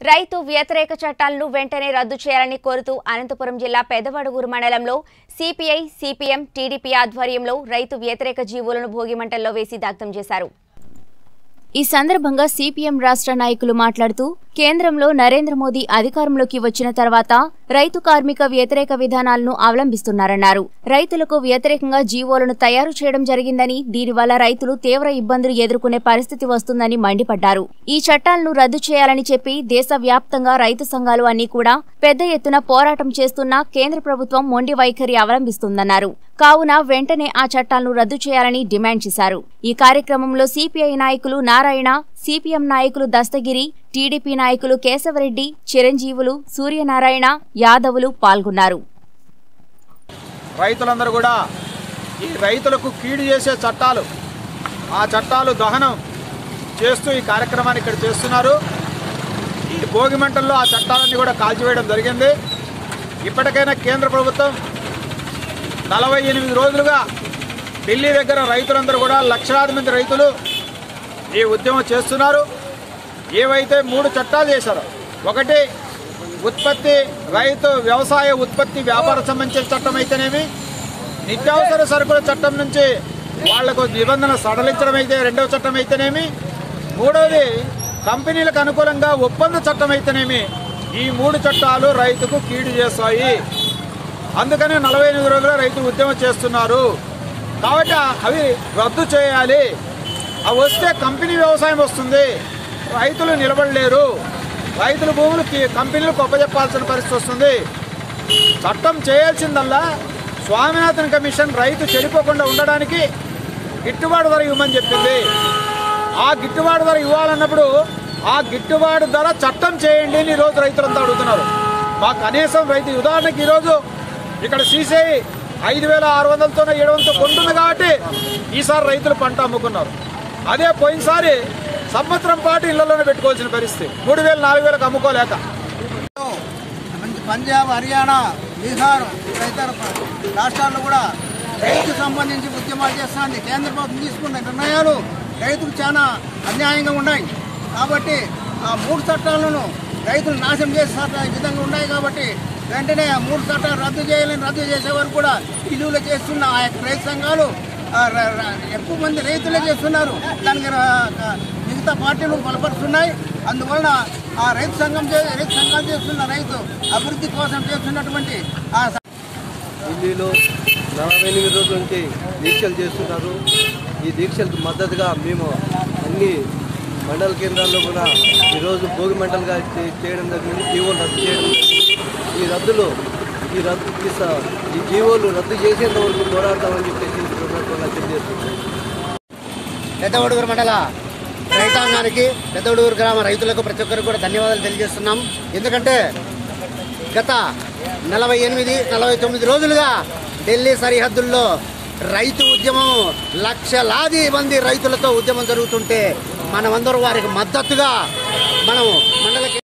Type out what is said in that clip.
రైతు వ్యతిరేక చట్టాలను వెంటనే రద్దు చేయాలని కోరుతూ అనంతపురం జిల్లా పెదవడుగూరు మండలంలో సిపిఐ సిపిఎం టీడీపీ ఆధ్వర్యంలో రైతు వ్యతిరేక జీవులను భోగిమంటల్లో వేసి దగ్ధం చేశారు ఈ సందర్భంగా సిపిఎం రాష్ట్ర నాయకులు మాట్లాడుతూ కేంద్రంలో నరేంద్ర మోదీ అధికారంలోకి వచ్చిన తర్వాత రైతు కార్మిక వ్యతిరేక విధానాలను అవలంబిస్తున్నారన్నారు రైతులకు వ్యతిరేకంగా జీవోలను తయారు చేయడం జరిగిందని దీనివల్ల రైతులు తీవ్ర ఇబ్బందులు ఎదుర్కొనే పరిస్థితి వస్తుందని మండిపడ్డారు ఈ చట్టాలను రద్దు చేయాలని చెప్పి దేశవ్యాప్తంగా రైతు సంఘాలు అన్ని కూడా పెద్ద ఎత్తున పోరాటం చేస్తున్నా కేంద్ర ప్రభుత్వం మొండి వైఖరి అవలంబిస్తుందన్నారు కావున వెంటనే ఆ చట్టాలను రద్దు చేయాలని డిమాండ్ చేశారు ఈ కార్యక్రమంలో సిపిఐ నాయకులు నారాయణ సిపిఎం నాయకులు దస్తగిరి టీడీపీ నాయకులు కేశవరెడ్డి చిరంజీవులు సూర్యనారాయణ యాదవులు పాల్గొన్నారు రైతులందరూ కూడా ఈ రైతులకు కీడు చేసే చట్టాలు ఆ చట్టాలు దహనం చేస్తూ ఈ కార్యక్రమాన్ని ఇక్కడ చేస్తున్నారు ఈ భోగి మంటల్లో ఆ చట్టాలన్నీ కూడా కాల్చివేయడం జరిగింది ఇప్పటికైనా కేంద్ర ప్రభుత్వం నలభై ఎనిమిది రోజులుగా ఢిల్లీ దగ్గర రైతులందరూ కూడా లక్షలాది మంది రైతులు ఈ ఉద్యమం చేస్తున్నారు ఏవైతే మూడు చట్టాలు చేశారో ఒకటి ఉత్పత్తి రైతు వ్యవసాయ ఉత్పత్తి వ్యాపార సంబంధించిన చట్టం అయితేనేమి నిత్యావసర సరుకుల చట్టం నుంచి వాళ్లకు నిబంధన సడలించడం అయితే రెండవ చట్టం అయితేనేమి మూడవది కంపెనీలకు అనుకూలంగా ఒప్పంద చట్టం అయితేనేమి ఈ మూడు చట్టాలు రైతుకు కీడు చేస్తాయి అందుకనే నలభై ఎనిమిది రోజులు రైతు ఉద్యమం చేస్తున్నారు కాబట్టి అవి రద్దు చేయాలి అవి వస్తే కంపెనీ వ్యవసాయం వస్తుంది రైతులు నిలబడలేరు రైతుల భూములు కి- కంపెనీలకు ఒప్పజెప్పాల్సిన పరిస్థితి వస్తుంది చట్టం చేయాల్సిందల్లా స్వామినాథన్ కమిషన్ రైతు చెడిపోకుండా ఉండడానికి గిట్టుబాటు ధర ఇవ్వమని చెప్పింది ఆ గిట్టుబాటు ధర ఇవ్వాలన్నప్పుడు ఆ గిట్టుబాటు ధర చట్టం చేయండి అని ఈరోజు రైతులంతా అడుగుతున్నారు మా కనీసం రైతు ఉదాహరణకి ఈరోజు ఇక్కడ సీసీఐ ఐదు వేల ఆరు వందలతో ఏడు వందలతో కొంటుంది కాబట్టి ఈసారి రైతులు పంట అమ్ముకున్నారు అదే పోయినసారి సంవత్సరం పాటు ఇళ్లలోనే పెట్టుకోవాల్సిన పరిస్థితి మూడు వేలు నాలుగు వేలకు అమ్ముకోలేక మంచి పంజాబ్ హర్యానా బీహార్ తదితర రాష్ట్రాల్లో కూడా రైతుకు సంబంధించి ఉద్యమాలు చేస్తుంది కేంద్ర ప్రభుత్వం తీసుకున్న నిర్ణయాలు రైతుకు చాలా అన్యాయంగా ఉన్నాయి కాబట్టి ఆ మూడు చట్టాలను రైతులు నాశనం చేసే చట్ట- విధంగా ఉన్నాయి కాబట్టి వెంటనే ఆ మూడు చట్టాలు రద్దు చేయాలని రద్దు చేసే వరకు కూడా ఇల్లులు చేస్తున్న ఆ యొక్క రైతు సంఘాలు ఆ, ర- ర- ఎక్కువ మంది రైతులే చేస్తున్నారు దానికి ర- ర- మిగతా పార్టీలు బలపరుస్తున్నాయి అందువలన ఆ రైతు సంఘం చే- రైతు సంఘాలు చేస్తున్న రైతు అభివృద్ధి కోసం చేస్తున్నటువంటి ఆ స- ఢిల్లీలో నలభై ఎనిమిది రోజుల నుంచి దీక్షలు చేస్తున్నారు ఈ దీక్షలకు మద్దతుగా మేము అన్ని మండల కేంద్రాల్లో కూడా ఈరోజు భోగి మంటలుగా చే- చేయడం జరిగింది జీవోలు రద్దు చేయడం జరిగింది ఈ రద్దులు ఈ రద్దు ఈ స- ఈ జీవోలు రద్దు చేసేంత వరకు పోరాడతామని చెప్పేసి ఈ సందర్భంగా తెలియజేస్తున్నాం పెద్దవడుగురు మండల రైతాంగానికి పెద్దవడుగురు గ్రామ రైతులకు ప్రతి ఒక్కరికి కూడా ధన్యవాదాలు తెలియజేస్తున్నాం ఎందుకంటే గత నలభై ఎనిమిది నలభై తొమ్మిది రోజులుగా ఢిల్లీ సరిహద్దుల్లో రైతు ఉద్యమం లక్షలాది మంది రైతులతో ఉద్యమం జరుగుతుంటే మనమందరూ వారికి మద్దతుగా మనం మండల